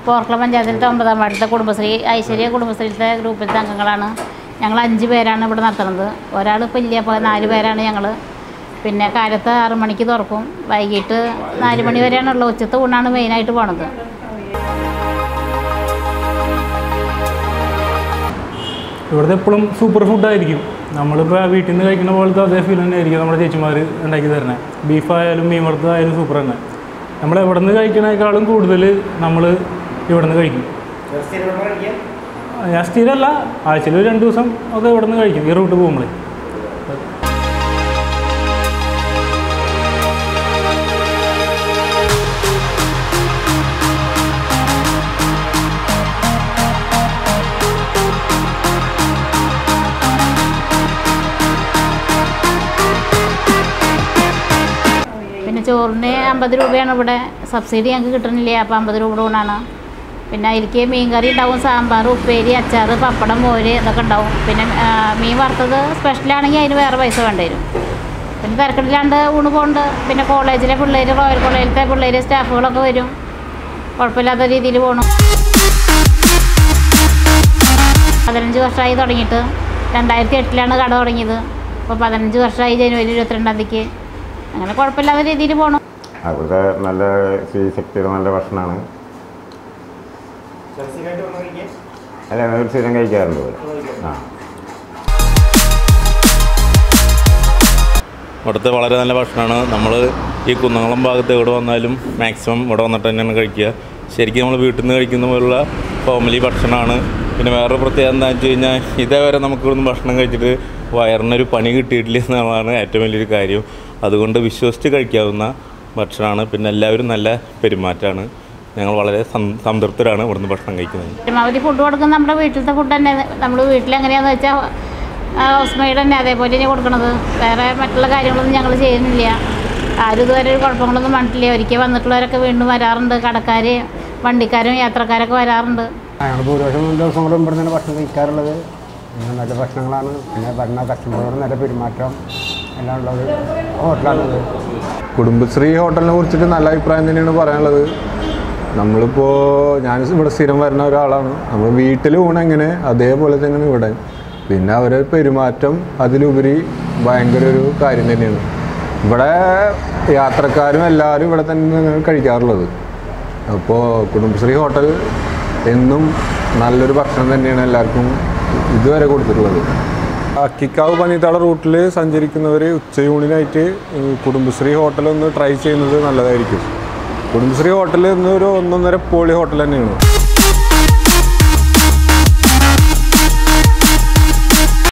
പോർക്കള പഞ്ചായത്തിലത്തെ ഒമ്പതാം വാർഡിലത്തെ കുടുംബശ്രീ ഐശ്വര്യ കുടുംബശ്രീയിലത്തെ ഗ്രൂപ്പിലത്തെ അംഗങ്ങളാണ് ഞങ്ങൾ അഞ്ച് പേരാണ് ഇവിടെ നടത്തുന്നത് ഒരാൾ ഇപ്പം ഇല്ല അപ്പോൾ നാല് പേരാണ് ഞങ്ങൾ പിന്നെ കാലത്ത് ആറ് മണിക്ക് തുറക്കും വൈകിട്ട് നാല് മണി വരെയാണുള്ളത് ഉച്ചത്തെ ഊണാണ് മെയിനായിട്ട് പോണത് ഇവിടുത്തെ എപ്പോഴും സൂപ്പർ ഫുഡായിരിക്കും നമ്മളിപ്പോൾ വീട്ടിൽ നിന്ന് കഴിക്കുന്ന പോലത്തെ അതേ ഫീൽ തന്നെ ആയിരിക്കും നമ്മുടെ ചേച്ചിമാർ ഉണ്ടാക്കി തരണേ ബീഫായാലും മീൻ വറുത്തതായാലും സൂപ്പർ തന്നെ നമ്മൾ എവിടെ നിന്ന് കഴിക്കണേക്കാളും കൂടുതൽ നമ്മൾ ഇവിടെ നിന്ന് കഴിക്കും ഞാൻ സ്ഥിരമല്ല ആഴ്ചയിൽ ഒരു രണ്ട് ദിവസം ഒക്കെ ഇവിടെ നിന്ന് കഴിക്കും ഈ റൂട്ട് പോകുമ്പോൾ പിന്നെ ചോറിന് അമ്പത് രൂപയാണ് ഇവിടെ സബ്സിഡി ഞങ്ങൾക്ക് കിട്ടണില്ല അപ്പോൾ അമ്പത് രൂപ ഊണാണ് പിന്നെ അതിലേക്ക് മീൻ കറി ഉണ്ടാവും സാമ്പാർ ഉപ്പേരി അച്ചാർ പപ്പടം മോര് ഇതൊക്കെ ഉണ്ടാവും പിന്നെ ആ, മീൻ വറുത്തത് സ്പെഷ്യലാണെങ്കിൽ അതിന് വേറെ പൈസ വേണ്ടി വരും പിന്നെ തിരക്കില്ലാണ്ട് ഊണ് പോകുന്നുണ്ട് പിന്നെ കോളേജിലെ പിള്ളേർ റോയൽ കോളേജിലത്തെ പിള്ളേർ സ്റ്റാഫുകളൊക്കെ വരും കുഴപ്പമില്ലാത്ത രീതിയിൽ പോകണം പതിനഞ്ച് വർഷമായി തുടങ്ങിയിട്ട് രണ്ടായിരത്തി എട്ടിലാണ് കട തുടങ്ങിയത് അപ്പോൾ പതിനഞ്ച് വർഷമായി ജനുവരി ഇരുപത്തിരണ്ടാം തീയതിക്ക് അങ്ങനെ കുഴപ്പമില്ലാത്ത രീതിയിൽ പോകണം അവിടുത്തെ നല്ല ശക്തിയുടെ നല്ല ഭക്ഷണമാണ് അല്ല ഞങ്ങൾ സ്ഥിരം കഴിക്കാറുണ്ട് ഇവിടെ ആ ഇവിടുത്തെ വളരെ നല്ല ഭക്ഷണമാണ് നമ്മൾ ഈ കുന്നംകുളം ഭാഗത്ത് എവിടെ വന്നാലും മാക്സിമം ഇവിടെ വന്നിട്ട് തന്നെയാണ് കഴിക്കുക ശരിക്കും നമ്മൾ വീട്ടിൽ നിന്ന് കഴിക്കുന്ന പോലുള്ള ഫാമിലി ഭക്ഷണമാണ് പിന്നെ വേറൊരു പ്രത്യേകത എന്താണെന്ന് വെച്ച് കഴിഞ്ഞാൽ ഇതേവരെ നമുക്ക് ഇവിടുന്ന് ഭക്ഷണം കഴിച്ചിട്ട് വയറിനൊരു പണി കിട്ടിയിട്ടില്ല എന്നുള്ളതാണ് ഏറ്റവും വലിയൊരു കാര്യം അതുകൊണ്ട് വിശ്വസിച്ച് കഴിക്കാവുന്ന ഭക്ഷണമാണ് പിന്നെ എല്ലാവരും നല്ല പെരുമാറ്റമാണ് ഞങ്ങൾ വളരെ സം- സംതൃപ്തരാണ് ഇവിടുന്ന് ഭക്ഷണം കഴിക്കുന്നത് പരമാവധി ഫുഡ് കൊടുക്കുന്നത് നമ്മുടെ വീട്ടിലത്തെ ഫുഡ് തന്നെ നമ്മൾ വീട്ടിലെങ്ങനെയാണെന്ന് വെച്ചാൽ ഹൗസ് മെയ്ഡ് തന്നെ അതേപോലെ തന്നെ കൊടുക്കണത് വേറെ മറ്റുള്ള കാര്യങ്ങളൊന്നും ഞങ്ങൾ ചെയ്യുന്നില്ല ആരും ഇതുവരെ ഒരു കുഴപ്പങ്ങളൊന്നും വന്നിട്ടില്ല ഒരിക്കൽ വന്നിട്ടുള്ളവരൊക്കെ വീണ്ടും വരാറുണ്ട് കടക്കാർ വണ്ടിക്കാരും യാത്രക്കാരൊക്കെ വരാറുണ്ട് ഞങ്ങൾ ഭൂരിപക്ഷം ദിവസങ്ങളും ഇവിടെ നിന്ന് ഭക്ഷണം കഴിക്കാറുള്ളത് പിന്നെ നല്ല ഭക്ഷണങ്ങളാണ് പിന്നെ ഭരണ കസ്റ്റമറോട് നല്ല പെരുമാറ്റം എല്ലാം ഉള്ളത് ഹോട്ടലാണത് കുടുംബശ്രീ ഹോട്ടലിനെ കുറിച്ചിട്ട് നല്ല അഭിപ്രായം തന്നെയാണ് പറയാനുള്ളത് നമ്മളിപ്പോൾ ഞാൻ ഇവിടെ സ്ഥിരം വരുന്ന ഒരാളാണ് നമ്മൾ വീട്ടിൽ ഊണ് എങ്ങനെ അതേപോലെ തന്നെയാണ് ഇവിടെ പിന്നെ അവരെ പെരുമാറ്റം അതിലുപരി ഭയങ്കര ഒരു കാര്യം തന്നെയാണ് ഇവിടെ യാത്രക്കാരും എല്ലാവരും ഇവിടെ തന്നെയാണ് കഴിക്കാറുള്ളത് അപ്പോൾ കുടുംബശ്രീ ഹോട്ടൽ എന്നും നല്ലൊരു ഭക്ഷണം തന്നെയാണ് എല്ലാവർക്കും ഇതുവരെ കൊടുത്തിട്ടുള്ളത് അക്കിക്കാവ് പനീത്താള റൂട്ടിൽ സഞ്ചരിക്കുന്നവർ ഉച്ചയൂണിനായിട്ട് ഈ കുടുംബശ്രീ ഹോട്ടൽ ഒന്ന് ട്രൈ ചെയ്യുന്നത് നല്ലതായിരിക്കും കുടുംബശ്രീ ഹോട്ടൽ എന്നൊരു ഒന്നൊന്നര പോളി ഹോട്ടൽ തന്നെയാണ്